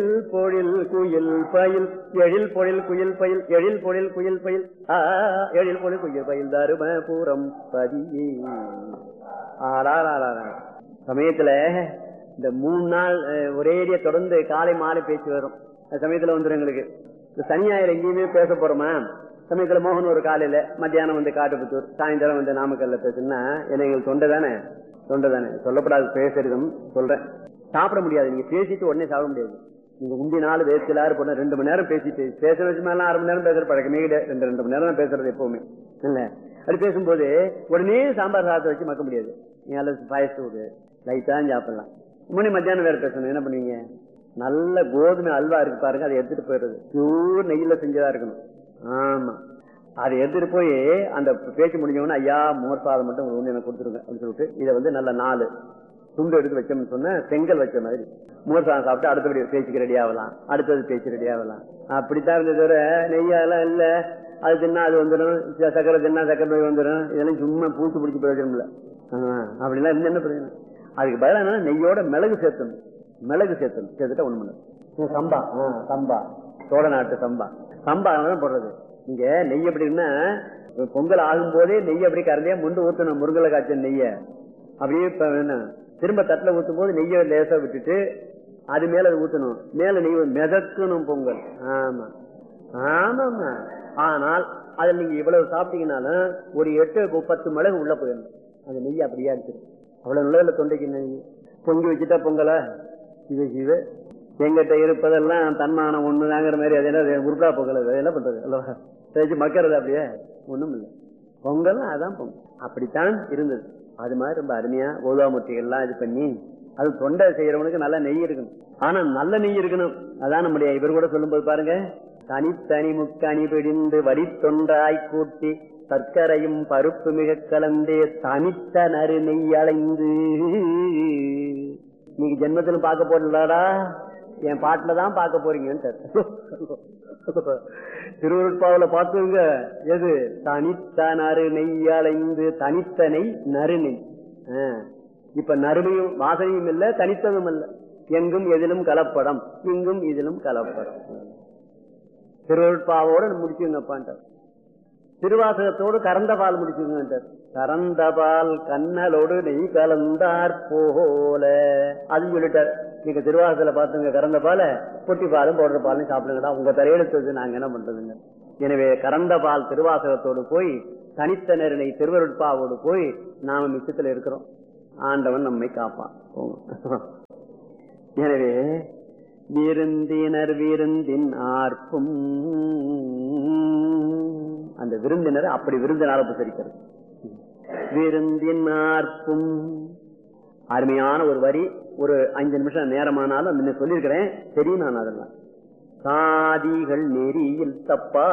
பொழில் குயில் பயில் எழில் பொழில் குயில் பயில் எழில் பொழில் குயில் பயில் ஆ, எழில் பொழில் குயில் பயில் தருமபுரம் பதியே ஆளாளாளா. சமயத்துல இந்த மூணு நாள் அஹ், ஒரேடியா தொடர்ந்து காலை மாலை பேச்சு வரும் அந்த சமயத்துல வந்துடும் எங்களுக்கு இந்த சனி ஞாயிறு எங்கேயுமே பேச போறோமா சமயத்துல மோகன் ஒரு காலையில மத்தியானம் வந்து காட்டுப்புத்தூர் சாயந்தரம் வந்து நாமக்கல்ல பேசுனா என்ன எங்களுக்கு தொண்டை தானே தொண்டை தானே சொல்லப்படாது பேசுறதும் சொல்றேன் சாப்பிட முடியாது நீங்க பேசிட்டு உடனே சாப்பிட முடியாது நீங்க முந்தி நாள் வேஸ்டிலாரு போன ரெண்டு மணி நேரம் பேசிட்டு பேச வச்சு மேலாம் அரை மணி நேரம் பேசுற பழக்கமே கிடையாது ரெண்டு ரெண்டு மணி நேரம் தான் பேசுறது எப்பவுமே இல்ல அது பேசும்போது உடனே சாம்பார் சாதத்தை வச்சு மக்க முடியாது நீங்க அல்லது பாயசத்தோடு லைட்டா சாப்பிடலாம் முன்னே மத்தியானம் வேற பேசணும் என்ன பண்ணுவீங்க நல்ல கோதுமை அல்வா இருக்கு பாருங்க அதை எடுத்துட்டு போயிடுறது பியூர் நெய்யில செஞ்சதா இருக்கணும் ஆமா அதை எடுத்துட்டு போய் அந்த பேச்சு முடிஞ்சவொடனே ஐயா மோர் சாதம் மட்டும் ஒண்ணு எனக்கு கொடுத்துருங்க அப்படின்னு சொல்லிட்டு இதை வந்து நல்ல நாலு துண்டு எடுத்து வச்சோம்னு சொன்ன செங்கல் வச்ச மாதிரி மோர் சாதம் சாப்பிட்டு அடுத்தபடி பேச்சுக்கு ரெடி ஆகலாம் அடுத்தது பேச்சு ரெடி ஆகலாம் அப்படித்தான் இருந்தது தவிர நெய்யெல்லாம் இல்ல அது தின்னா அது வந்துடும் ச- சக்கரை தின்னா சக்கரை நோய் வந்துடும் இதெல்லாம் சும்மா பூச்சி பிடிச்சி பிரயோஜனம் அப்படிலாம் இருந்து என்ன பிரயோஜனம் அதுக்கு பதிலாக என்னன்னா நெய்யோட மிளகு சேர்த்தணும் மிளகு சேர்த்தணும் சேர்த்துட்டா ஒண்ணு பண்ணு சம்பா ஆ, சம்பா சோழ நாட்டு சம்பா சம்பா தான் போடுறது இங்க நெய் எப்படின்னா பொங்கல் ஆகும் போதே நெய் அப்படி கரண்டியா முண்டு ஊத்தணும் முருங்கலை காய்ச்ச நெய்ய அப்படியே இப்ப என்ன திரும்ப தட்டுல ஊத்தும் போது நெய்யை லேசா விட்டுட்டு அது மேல அது ஊத்தணும் மேல நெய் வந்து மிதக்கணும் பொங்கல் ஆமா ஆமாமா ஆனால் அதுல நீங்க இவ்வளவு சாப்பிட்டீங்கன்னாலும் ஒரு எட்டு பத்து மிளகு உள்ள போயிடணும் அந்த நெய் அப்படியே அடிச்சிடும் அவ்வளவு நல்லதுல தொண்டைக்கு நெய் பொங்கி வச்சுட்டா பொங்கல சிவ சிவ எங்கிட்ட இருப்பதெல்லாம் தன்மானம் ஒண்ணுதாங்கிற மாதிரி அது என்ன உருப்பா பொங்கல் அது என்ன பண்றது அல்லவா தேய்ச்சி மக்கறது அப்படியே ஒண்ணும் இல்லை பொங்கல் அதான் பொங்கல் அப்படித்தான் இருந்தது அது மாதிரி ரொம்ப அருமையா கோதாமூர்த்திகள் எல்லாம் இது பண்ணி அது தொண்டை செய்யறவனுக்கு நல்ல நெய் இருக்கணும் ஆனா நல்ல நெய் இருக்கணும் அதான் நம்முடைய இவர் கூட சொல்லும்போது பாருங்க தனித்தனி முக்கணி பிடிந்து வரி தொண்டாய் கூட்டி சர்க்கரையும் பருப்பு மிக கலந்தே தனித்த நறு நெய் அலைந்து நீங்க ஜென்மத்திலும் பார்க்க போறீங்களாடா என் பாட்டுல தான் பார்க்க போறீங்கன்னு திருவருட்பாவில பார்த்துங்க எது தனித்த நறு நெய் அலைந்து தனித்த நெய் நறு நெய் ஆ. இப்ப நறுமையும் வாசனையும் இல்ல தனித்ததும் இல்ல எங்கும் எதிலும் கலப்படம் இங்கும் இதிலும் கலப்படம் திருவருட்பாவோட முடிச்சுங்கப்பான்ட்டார் திருவாசகத்தோடு கறந்த பால் முடிச்சுங்க கறந்த பால் கண்ணலோடு நெய் கலந்தார் போல அது சொல்லிட்டார் நீங்க திருவாசல பாத்துங்க கறந்த பால பொட்டி பாலும் போடுற பாலும் சாப்பிடுங்கடா உங்க தலையெழுத்தது நாங்க என்ன பண்றதுங்க எனவே கறந்த பால் திருவாசகத்தோடு போய் தனித்த நெருணை திருவருட்பாவோடு போய் நாம மிச்சத்துல இருக்கிறோம் ஆண்டவன் நம்மை காப்பான் போங்க. எனவே விருந்தினர் விருந்தின் ஆர்ப்பும் அந்த விருந்தினர் அப்படி விருந்தினால உபசரிக்கிறது விருந்தின் ஆர்ப்பும் அருமையான ஒரு வரி ஒரு அஞ்சு நிமிஷம் நேரமானாலும் முன்ன சொல்லியிருக்கிறேன் தெரியும் நான் அதெல்லாம் சாதிகள் நெறியில் தப்பா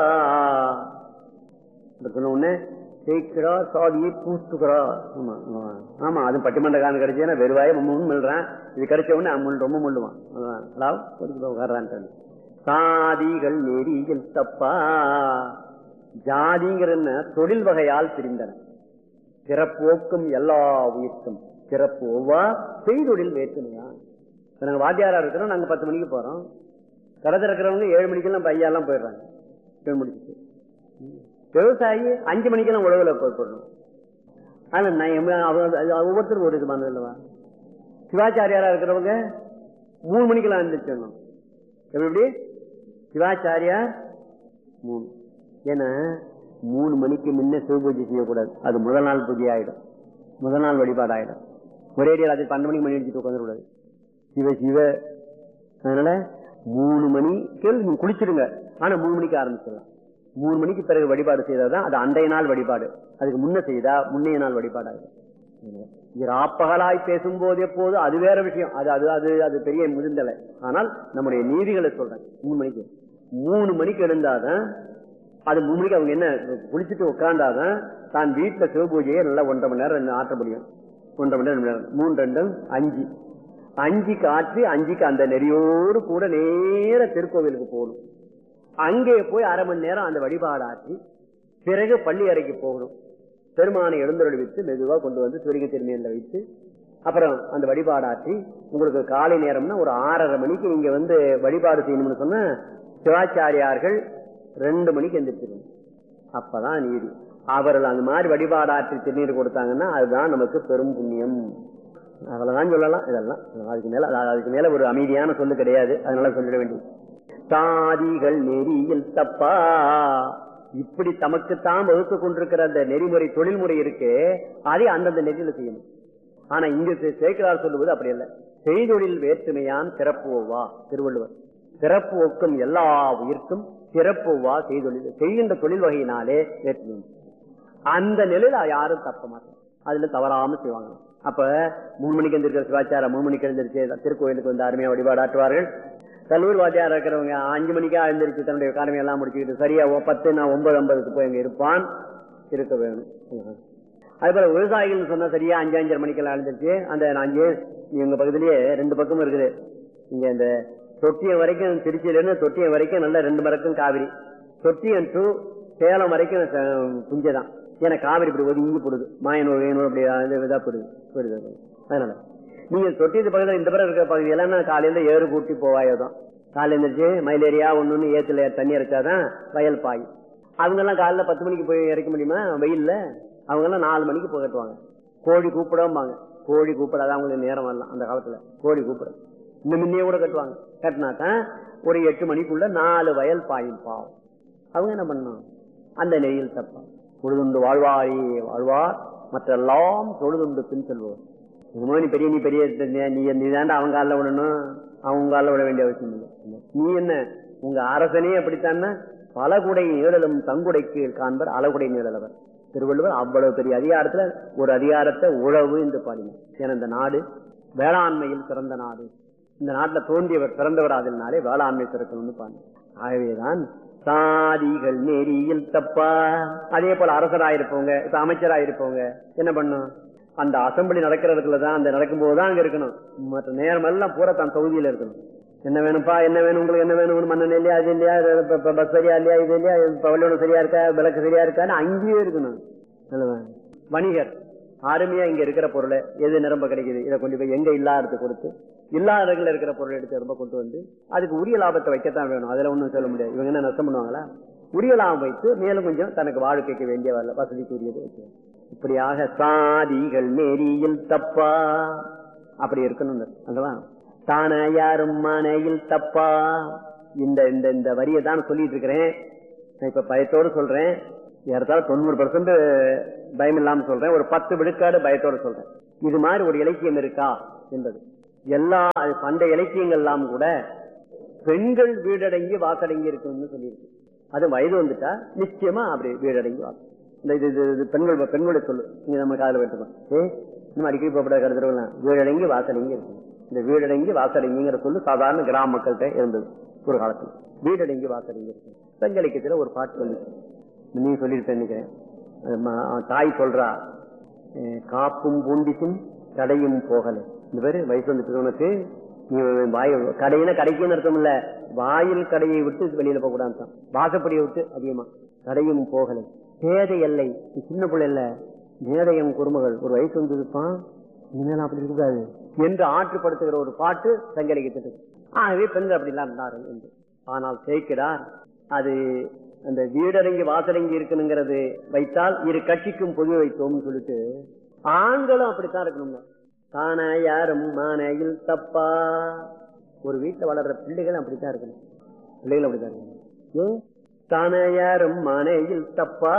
இப்ப சொன்ன உடனே ஜெயிக்கிறா சாதியை பூத்துக்கிறா ஆமா ஆமா. ஆமா அது பட்டிமன்ற காலம் கிடைச்சா வெறுவாய முன்னு மில்றான் இது கிடைச்ச உடனே அம்முள் ரொம்ப முள்ளுவான் அதான் அதாவது கொஞ்சம் உட்கார்றான்ட்டு சாதிகள் நெறியில் தப்பா ஜாதிங்கிற என்ன தொழில் வகையால் பிரிந்தன பிறப்போக்கும் எல்லா உயிர்க்கும் பிறப்பு ஒவ்வா செய்தொழில் வேற்றுமையா இப்ப நாங்க வாத்தியாரா இருக்கிறோம் நாங்க பத்து மணிக்கு போறோம் கடை திறக்கிறவங்க ஏழு மணிக்கெல்லாம் பையெல்லாம் போயிடுறாங்க ஏழு முடிச்சுட்டு விவசாயி அஞ்சு மணிக்கெல்லாம் உழவுல போயிடணும் ஆனா நான் எம்ம- அவ- அது ஒவ்வொருத்தரும் ஒரு இதுமானது இல்லவா சிவாச்சாரியாரா இருக்கிறவங்க மூணு மணிக்கெல்லாம் எழுந்திரிச்சிடணும் எப்படி எப்படி சிவாச்சாரியார் மூணு ஏன்னா மூணு மணிக்கு முன்ன சிவ பூஜை செய்யக்கூடாது அது முதல் நாள் பூஜை ஆயிடும் முதல் நாள் வழிபாடு ஆயிடும் ஒரே அடியில் அது பன்னெண்டு மணிக்கு மணி அடிச்சுட்டு உட்காந்துக்கூடாது சிவ சிவ அதனால மூணு மணிக்கு நீங்க குளிச்சிடுங்க ஆனா மூணு மணிக்கு ஆரம்பிச்சிடலாம் மூணு மணிக்கு பிறகு வழிபாடு செய்தாதான் அது அன்றைய நாள் வழிபாடு அதுக்கு முன்ன செய்தா முன்னைய நாள் வழிபாடு ஆகும் ராப்பகலாய் பேசும்போது எப்போது அது வேற விஷயம் அது அது அது அது பெரிய முதிர்ந்தலை ஆனால் நம்முடைய நீதிகளை சொல்றேன் மூணு மணிக்கு மூணு மணிக்கு எழுந்தாதான் அது மூணு மணிக்கு அவங்க என்ன குளிச்சுட்டு உட்கார்ந்தாதான் தான் வீட்டுல சிவபூஜையை நல்லா ஒன்றரை மணி நேரம் ஆற்ற முடியும் ஒன்றரை மணி நேரம் ரெண்டு மணி நேரம். மூணு ரெண்டும் அஞ்சு அஞ்சுக்கு ஆற்றி அஞ்சுக்கு அந்த நெறியோடு கூட நேர திருக்கோவிலுக்கு போகணும் அங்கே போய் அரை மணி நேரம் அந்த வழிபாடு ஆற்றி பிறகு பள்ளி அறைக்கு போகணும் பெருமானை எழுந்தருளி வைத்து மெதுவா கொண்டு வந்து சிவலிங்க திருமையில வைத்து அப்புறம் அந்த வழிபாடாற்றி உங்களுக்கு காலை நேரம்னா ஒரு ஆறரை மணிக்கு நீங்க வந்து வழிபாடு செய்யணும்னு சொன்னா சிவாச்சாரியார்கள் ரெண்டு மணிக்கு எந்திரிச்சிருங்க அப்பதான் நீதி அவர்கள் அந்த மாதிரி வழிபாடாற்றி திருநீர் கொடுத்தாங்கன்னா அதுதான் நமக்கு பெரும் புண்ணியம் அவ்வளவுதான் சொல்லலாம் இதெல்லாம் அதுக்கு மேல அது- அதுக்கு மேல ஒரு அமைதியான சொல்லு கிடையாது அதனால சொல்லிட வேண்டியது சாதிகள் நெறியில் தப்பா இப்படி தமக்குத்தான் வகுத்து கொண்டிருக்கிற அந்த நெறிமுறை தொழில்முறை இருக்கு அதை அந்தந்த நெறியில செய்யணும் ஆனா இங்க சே- சேக்கிரார் சொல்லுவது அப்படி இல்லை செய்தொழில் வேற்றுமையான் சிறப்பு ஒவ்வா திருவள்ளுவர் சிறப்பு ஒக்கும் எல்லா உயிர்க்கும் சிறப்பு ஒவ்வா செய்தொழில் செய்கின்ற தொழில் வகையினாலே வேற்றுமை அந்த நிலையில யாரும் தப்ப மாட்டாங்க அதுல தவறாம செய்வாங்க அப்ப மூணு மணிக்கு எந்திரிக்கிற சிவாச்சாரம் மூணு மணிக்கு எழுந்திரிச்சு திருக்கோயிலுக்கு வந்து அருமையா வழிபாடாற்றுவார்கள் கல்லூர் வாத்தியார் இருக்கிறவங்க அஞ்சு மணிக்கா எழுந்திரிச்சு தன்னுடைய கடமை எல்லாம் முடிச்சுக்கிட்டு சரியா ஒ- பத்து நான் ஒன்பது ஐம்பதுக்கு போய் அங்க இருப்பான் இருக்க வேணும் அதே போல விவசாயிகள் சொன்னா சரியா அஞ்சு அஞ்சரை மணிக்கெல்லாம் எழுந்திரிச்சு அந்த அஞ்சு எங்க பக்கத்திலேயே ரெண்டு பக்கமும் இருக்குது இங்க இந்த தொட்டியம் வரைக்கும் திருச்சியில இருந்து தொட்டியம் வரைக்கும் நல்ல ரெண்டு மரக்கும் காவிரி தொட்டியம் டு சேலம் வரைக்கும் ச- புஞ்சதான் ஏன்னா காவிரி இப்படி ஒதுங்கி போடுது மாயனூர் வேணூர் அப்படி இது இதா போடுது போடுது அதனால நீங்க தொட்டியத்து பக்கத்துல இந்த பிறகு இருக்கிற பகுதி எல்லாம் நான் காலையில ஏறு கூட்டி போவாயோதான் காலையில எழுந்திரிச்சு மயிலேரியா ஒண்ணு ஏத்துல தண்ணி இறைச்சாதான் வயல் பாய் அவங்க எல்லாம் காலைல பத்து மணிக்கு போய் இறக்க முடியுமா வெயில்ல அவங்க எல்லாம் நாலு மணிக்கு போய் கட்டுவாங்க கோழி கூப்பிடாம கோழி கூப்பிடாத அவங்களுக்கு நேரம் வரலாம் அந்த காலத்துல கோழி கூப்பிட இந்த முன்னையே கூட கட்டுவாங்க கட்டினாதான் ஒரு எட்டு மணிக்குள்ள நாலு வயல் பாயும் பாவம் அவங்க என்ன பண்ணணும் அந்த நெய்யில் தப்பா பொழுதுண்டு வாழ்வாரி வாழ்வார் மற்றெல்லாம் தொழுதுண்டு பின் செல்வோம் உண்மை நீ பெரிய நீ பெரிய நீ- நீ நீ தாண்டா அவன் காலில் விடணும் அவங்க காலில் விட வேண்டிய அவசியம் இல்லை நீ என்ன உங்க அரசனே அப்படித்தானே பலகுடை நிழலும் தங்குடைக்கு காண்பர் அலகுடை நிழலவர் திருவள்ளுவர் அவ்வளவு பெரிய அதிகாரத்துல ஒரு அதிகாரத்தை உழவு என்று பாடினார் ஏன்னா இந்த நாடு வேளாண்மையில் சிறந்த நாடு இந்த நாட்டுல தோன்றியவர் பிறந்தவர் அதனாலே வேளாண்மை சிறக்கணும்னு பாடினார் ஆகவேதான் சாதிகள் நெறியில் தப்பா அதே போல அரசராயிருப்பவங்க இப்ப அமைச்சராயிருப்பவங்க என்ன பண்ணும் அந்த அசம்பிளி நடக்கிற இடத்துல தான் அந்த நடக்கும் போதுதான் அங்க இருக்கணும் மற்ற நேரம் எல்லாம் பூரா தான் தொகுதியில இருக்கணும் என்ன வேணும்ப்பா என்ன வேணும் உங்களுக்கு என்ன வேணும் மண்ணெண்ண இல்லையா அது இல்லையா இப்ப- இப்ப பஸ் சரியா இல்லையா இது இல்லையா பவலோடு சரியா இருக்கா விளக்கு சரியா இருக்கான்னு அங்கேயே இருக்கணும் நல்லவா? வணிகர் அருமையா இங்க இருக்கிற பொருளை எது நிரம்ப கிடைக்குது இதை கொண்டு போய் எங்க இல்லாதது கொடுத்து இல்லாத இடங்கள்ல இருக்கிற பொருளை எடுத்து ரொம்ப கொண்டு வந்து அதுக்கு உரிய லாபத்தை வைக்கத்தான் வேணும் அதுல ஒண்ணும் சொல்ல முடியாது இவங்க என்ன நஷ்டம் பண்ணுவாங்களா உரிய லாபம் வைத்து மேலும் கொஞ்சம் தனக்கு வாழ்க்கைக்கு வேண்டிய வரல வசதிக்கு உரியதை வைக்கணும் இப்படியாக சாதிகள் நெறியில் தப்பா அப்படி இருக்கணும் அல்லவா தான யாரும் மனையில் தப்பா இந்த இந்த இந்த வரியை தான் சொல்லிட்டு இருக்கிறேன் நான் இப்ப பயத்தோடு சொல்றேன் ஏறத்தாழ தொண்ணூறு பர்சன்ட் பயம் இல்லாம சொல்றேன் ஒரு பத்து விழுக்காடு பயத்தோட சொல்றேன் இது மாதிரி ஒரு இலக்கியம் இருக்கா என்பது எல்லா அது பண்டைய இலக்கியங்கள் எல்லாம் கூட பெண்கள் வீடடங்கி வாசடங்கி இருக்குன்னு சொல்லியிருக்கு அது வயது வந்துட்டா நிச்சயமா அப்படி வீடடங்கி வாசம் இந்த இது இது- இது பெண்கள் பெண்களுடைய சொல்லு நீங்க நம்ம காதல விட்டுக்கோம் ஏ நம்ம அடிக்கடி போகப்படாத கருத்துருவலாம் வீடடங்கி வாசடங்கி இருக்கும் இந்த வீடடங்கி வாசடங்கிங்கிற சொல்லு சாதாரண கிராம மக்கள்கிட்ட இருந்தது ஒரு காலத்துல வீடடங்கி வாசடங்கி இருக்கும் பெண்களிக்கத்துல ஒரு பாட்டு சொல்லிச்சு நீ சொல்லியிருப்பேன் நினைக்கிறேன் அது ம- தாய் சொல்றா அஹ் காப்பும் பூண்டிக்கும் கடையும் போகல இந்த பேரு வயசு வந்துட்டு உனக்கு நீ வாய் கடையின கடைக்குன்னு அர்த்தம் இல்ல வாயில் கடையை விட்டு வெளியில போக கூடாது வாசப்படியை விட்டு அதிகமா கடையும் போகலை பேதை எல்லை நீ சின்ன பிள்ளை இல்ல மேதையம் குறுமகள் ஒரு வயசு வந்து இருப்பான் இனிமேல் அப்படி இருக்காது என்று ஆற்றுப்படுத்துகிற ஒரு பாட்டு சங்கரிக்கிட்டு ஆகவே பெண்கள் அப்படி எல்லாம் இருந்தார்கள் என்று ஆனால் சேர்க்கிறார் அது அந்த வீடடங்கி வாசடங்கி இருக்கணுங்கிறது வைத்தால் இரு கட்சிக்கும் பொது வைத்தோம்னு சொல்லிட்டு ஆண்களும் அப்படித்தான் இருக்கணுங்க தானா யாரும் மானையில் தப்பா ஒரு வீட்டுல வளர்ற பிள்ளைகள் அப்படித்தான் இருக்கணும் பிள்ளைகள் அப்படித்தான் இருக்கணும் ஏன் தானா யாரும் மானையில் தப்பா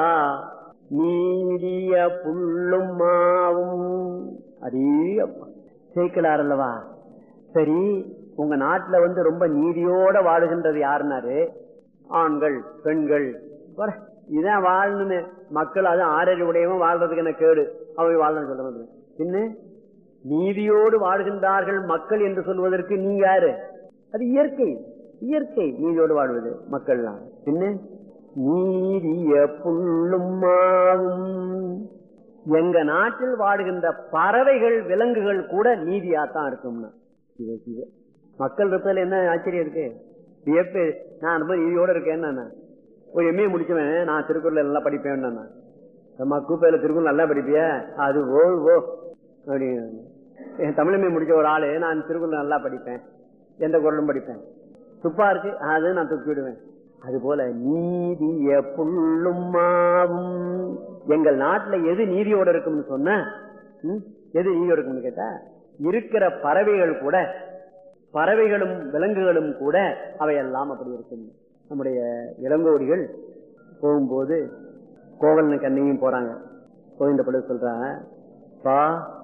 நீடிய புல்லும் மாவும் அடே அப்பா சேர்க்கலார் அல்லவா சரி உங்க நாட்டுல வந்து ரொம்ப நீதியோட வாழுகின்றது யாருன்னாரு ஆண்கள் பெண்கள் வர, இதான் வாழணுமே மக்கள் அது ஆறறி உடையவன் வாழ்றதுக்கு என்ன கேடு அவன் வாழணும் சொல்றது பின்ன நீதியோடு வாழ்கின்றார்கள் மக்கள் என்று சொல்வதற்கு நீ யாரு அது இயற்கை இயற்கை நீதியோடு வாழ்வது மக்கள்லாம் பின்ன நீதிய புல்லும் மாவும் எங்க நாட்டில் வாடுகின்ற பறவைகள் விலங்குகள் கூட நீதியாத்தான் இருக்கும்னா சிவ சிவ. மக்கள் இருப்பதில் என்ன ஆச்சரியம் இருக்கு வியப்பு நான் ரொம்ப நீதியோட இருக்கேன் நான் ஒரு எம்ஏ முடிச்சவன் நான் திருக்குறள் நல்லா படிப்பேன் நான் அம்மா கூப்பையில திருக்குறள் நல்லா படிப்பிய அது ஓ ஓ அப்படின்னு என் தமிழமே முடிச்ச ஒரு ஆளு நான் திருக்குறள் நல்லா படிப்பேன் எந்த குரலும் படிப்பேன் துப்பா இருக்கு அது நான் துப்பி விடுவேன் அது போல நீதிய புள்ளும் மாவும் எங்கள் நாட்டுல எது நீதியோட இருக்கும்னு சொன்ன ம், எது நீதியோட இருக்கும்னு கேட்டா இருக்கிற பறவைகள் கூட பறவைகளும் விலங்குகளும் கூட அவையெல்லாம் அப்படி இருக்கும் நம்முடைய இளங்கோடிகள் போகும்போது கோவலனு கண்ணையும் போறாங்க கோவிந்த படம் சொல்றாங்க பா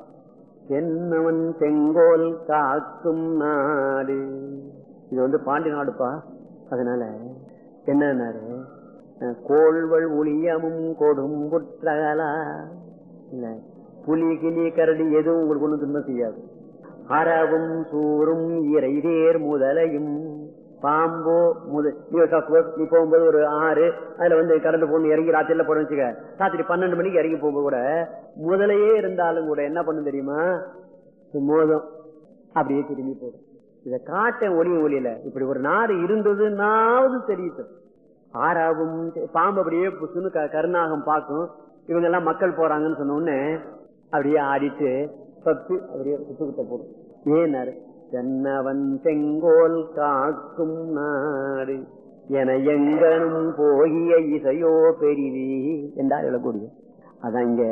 தென்னவன் செங்கோல் காக்கும் நாடு இது வந்து பாண்டி நாடுப்பா அதனால என்னன்னாரு அஹ், கோள்வள் ஒளியமும் கொடும் புற்றகலா இல்ல புலி கிளி கரடி எதுவும் உங்களுக்கு ஒண்ணும் துன்பம் செய்யாது அறவும் சூரும் இறைதேர் முதலையும் பாம்போ முத நீ suppose நீ போகும்போது ஒரு ஆறு அதுல வந்து கடந்து போகணும் இறங்கி ராத்திரில போறோம் வச்சுக்க ராத்திரி பன்னெண்டு மணிக்கு இறங்கி போகும்போது கூட முதலையே இருந்தாலும் கூட என்ன பண்ணும் தெரியுமா மோதம் அப்படியே திரும்பி போடும் இத காட்டேன் ஒளி ஒளியில இப்படி ஒரு நாடு இருந்ததுன்னாவது தெரியுது ஆறாவும் பாம்பு அப்படியே புசுன்னு க- கருநாகம் பார்க்கும் இவங்க எல்லாம் மக்கள் போறாங்கன்னு சொன்ன உடனே அப்படியே ஆடிட்டு பத்து அப்படியே குத்து போடும் ஏனாரு தென்னவன் செங்கோல் காக்கும் நாடு என எங்கனும் போகிய இசையோ பெரிதி என்றார் எழக்கூடிய அதான் இங்க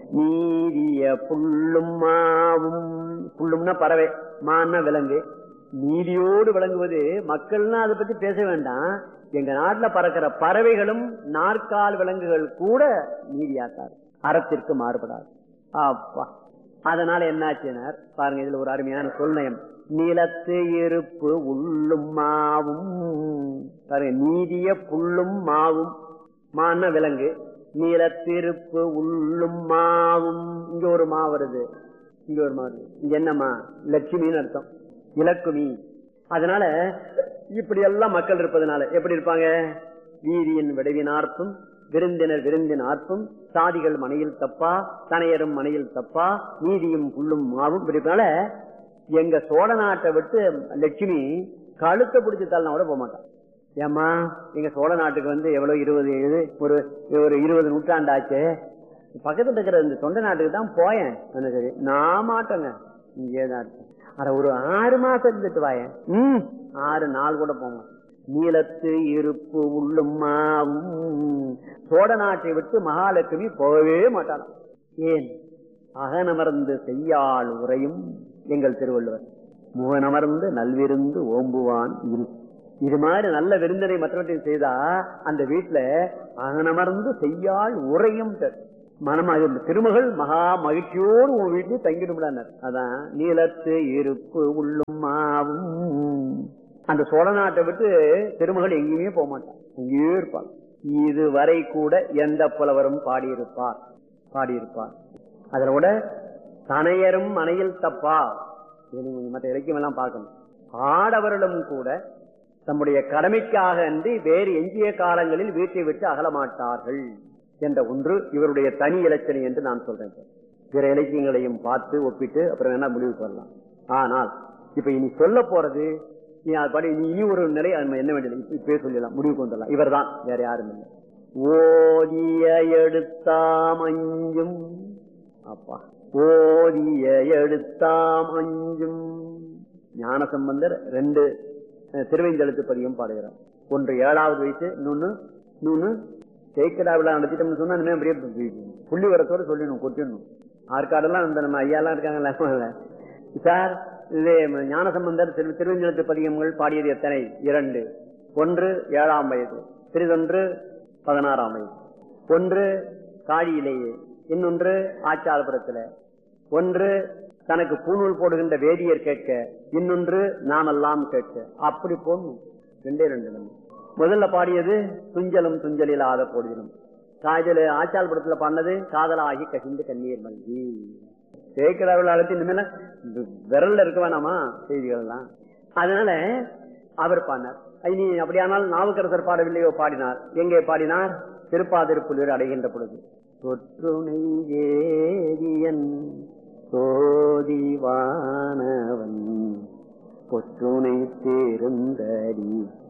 நீதிய புல்லும் மாவும் புல்லும்னா பறவை மான்னா விலங்கு நீதியோடு விளங்குவது மக்கள்னா அதை பத்தி பேச வேண்டாம் எங்க நாட்டுல பறக்கிற பறவைகளும் நாற்கால் விலங்குகள் கூட நீதியாக்காது அறத்திற்கு மாறுபடாது அப்பா அதனால என்னாச்சுனார் பாருங்க இதுல ஒரு அருமையான சொல்நயம் நிலத்து இருப்பு உள்ளும் மாவும் பாருங்க நீதிய புல்லும் மாவும் மான விலங்கு நீலத்திருப்பு உள்ளும் மாவும் இங்க ஒரு மா வருது இங்க ஒரு மா வருது இங்க என்னமா லட்சுமின்னு அர்த்தம் இலக்குமி அதனால இப்படி எல்லாம் மக்கள் இருப்பதனால எப்படி இருப்பாங்க வீதியின் விடைவினார்ப்பும் விருந்தினர் விருந்தின் ஆர்ப்பும் சாதிகள் மனையில் தப்பா தனையரும் மனையில் தப்பா நீதியும் புல்லும் மாவும் இப்படி இருப்பதனால எங்க சோழ நாட்டை விட்டு லட்சுமி கழுத்தை பிடிச்சு தள்ளனா கூட போக மாட்டான் ஏமா எங்க சோழ நாட்டுக்கு வந்து எவ்வளவு இருபது இது ஒரு ஒரு இருபது நூற்றாண்டு ஆச்சு பக்கத்துல இருக்கிற இந்த தொண்டை நாட்டுக்கு தான் போயேன் என்ன சரி நான் மாட்டேங்க இங்கே தான் இருக்கேன். அட ஒரு ஆறு மாசம் இருந்துட்டு வாயேன் ம் ஆறு நாள் கூட போங்க நீலத்து இருப்பு உள்ளும் மாவும் சோழ நாட்டை விட்டு மகாலட்சுமி போகவே மாட்டாளாம் ஏன் அகனமர்ந்து செய்யாள் உரையும் எங்கள் திருவள்ளுவர் முகனமர்ந்து நல்விருந்து ஓம்புவான் இரு இது மாதிரி நல்ல விருந்தினை மற்றவற்றையும் செய்தா அந்த வீட்டுல அகனமர்ந்து செய்யாள் உரையும் தர். மனமாக இந்த திருமகள் மகா மகிழ்ச்சியோடு உன் வீட்டில் தங்கிடும்டார் அதான் நீலத்து இருப்பு உள்ளும் மாவும் அந்த சோழ நாட்டை விட்டு திருமகள் எங்கேயுமே போக மாட்டான் எங்கேயே இருப்பாள் இதுவரை கூட எந்த புலவரும் பாடியிருப்பார் பாடியிருப்பார் அதுல கூட தனையரும் மனையில் தப்பா இது நீங்க மற்ற இலக்கியம் எல்லாம் பார்க்கணும் ஆடவர்களும் கூட தம்முடைய கடமைக்காக அன்றி வேறு எஞ்சிய காலங்களில் வீட்டை விட்டு அகலமாட்டார்கள் என்ற ஒன்று இவருடைய தனி இலச்சனை என்று நான் சொல்றேன் பிற இலக்கியங்களையும் பார்த்து ஒப்பிட்டு அப்புறம் என்ன முடிவுக்கு வரலாம் ஆனால் இப்ப இனி சொல்ல போறது நீ அது படி நீ இனி ஒரு நிலை அது என்ன வேண்டியது இப்ப இப்பவே சொல்லிடலாம் முடிவுக்கு வந்துடலாம் இவர்தான் வேற யாரும் இல்லை ஓதிய எடுத்தாம் அஞ்சும் அப்பா ஓதிய எடுத்தாம் அஞ்சும் ஞான சம்பந்தர் ரெண்டு அஹ், திருவைந்தெழுத்து பதிகம் பாடுகிறார் ஒன்று ஏழாவது வயசு இன்னொன்னு இன்னொன்னு ஜெயிக்கடா விழா நடத்திட்டோம்னு சொன்னா இனிமே அப்படியே புள்ளி வரத்தோட சொல்லிடணும் கொட்டிடணும் ஆற்காடெல்லாம் இந்த நம்ம ஐயாலாம் இருக்காங்கல்ல சார் இது ஞான சம்பந்தர் திரு திருவஞ்சலத்து பதிகங்கள் பாடியது எத்தனை இரண்டு ஒன்று ஏழாம் வயது சிறிதொன்று பதினாறாம் வயது ஒன்று காழியிலேயே இன்னொன்று ஆச்சாரபுரத்துல ஒன்று தனக்கு பூநூல் போடுகின்ற வேதியர் கேட்க இன்னொன்று நாமெல்லாம் கேட்க அப்படி போடணும் ரெண்டே ரெண்டு நம்ம முதல்ல பாடியது துஞ்சலும் துஞ்சலில்லாத போடிலும் காதல ஆச்சாரபுரத்துல பாடினது காதலாகி கசிந்து கண்ணீர் மல்கி சேக்கடாவில் அழைத்து இனிமேல விரல்ல இருக்க வேணாமா செய்திகள் எல்லாம் அதனால அவர் பாடினார் இனி அப்படியானால் நாவுக்கரசர் பாடவில்லையோ பாடினார் எங்கே பாடினார் திருப்பாதிருப்புள்ளூர் அடைகின்ற பொழுது தொற்றுணை வேதியன் சோதிவானவன் பொற்றுணை தேர்ந்தடி